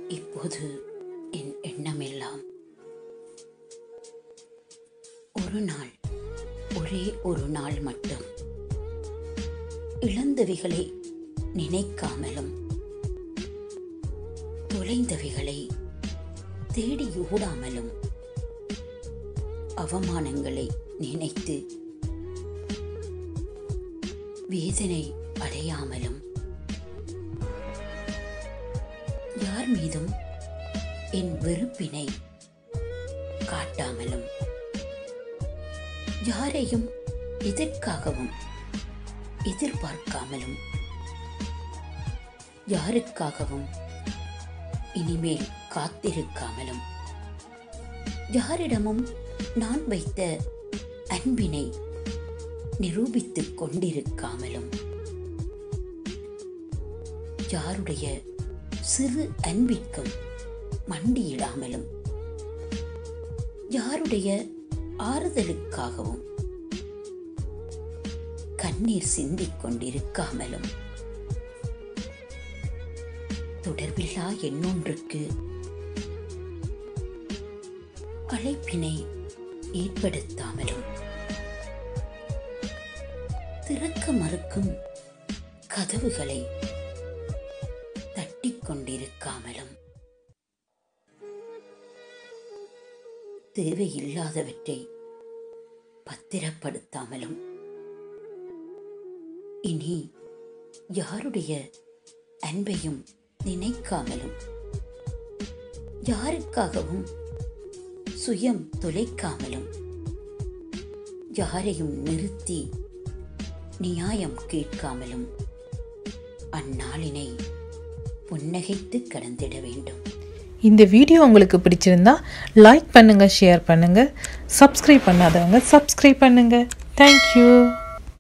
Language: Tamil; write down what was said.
இப்போது என் எண்ணமெல்லாம் ஒரு நாள் ஒரே ஒரு நாள் மட்டும் இழந்தவைகளை நினைக்காமலும் தொலைந்தவைகளை தேடி ஓடாமலும் அவமானங்களை நினைத்து வேதனை அடையாமலும் யார் மீதும் என் வெறுப்பினை காட்டாமலும் யாரையும் எதற்காகவும் எதிர்பார்க்காமலும் யாருக்காகவும் இனிமேல் காத்திருக்காமலும் யாரிடமும் நான் வைத்த அன்பினை நிரூபித்துக் கொண்டிருக்காமலும் யாருடைய சிறு அன்பிற்கும் மண்டியிடாமலும் யாருடைய ஆறுதலுக்காகவும் கண்ணீர் சிந்திக் கொண்டிருக்காமலும் தொடர்பில்லா எண்ணொன்றுக்கு அழைப்பினை ஏற்படுத்தாமலும் திறக்க மறுக்கும் கதவுகளை தட்டிக் கொண்டிருக்காமலும் தேவையில்லாதவற்றை பத்திரப்படுத்தாமலும் இனி யாருடைய அன்பையும் நினைக்காமலும் யாருக்காகவும் சுயம் தொலைக்காமலும் யாரையும் நிறுத்தி நியாயம் கேட்காமலும் அந்நாளினை புன்னகைத்து கடந்திட வேண்டும் இந்த வீடியோ உங்களுக்கு பிடிச்சிருந்தா லைக் பண்ணுங்கள் ஷேர் பண்ணுங்கள் சப்ஸ்கிரைப் பண்ணாதவங்க சப்ஸ்கிரைப் பண்ணுங்கள் தேங்க்யூ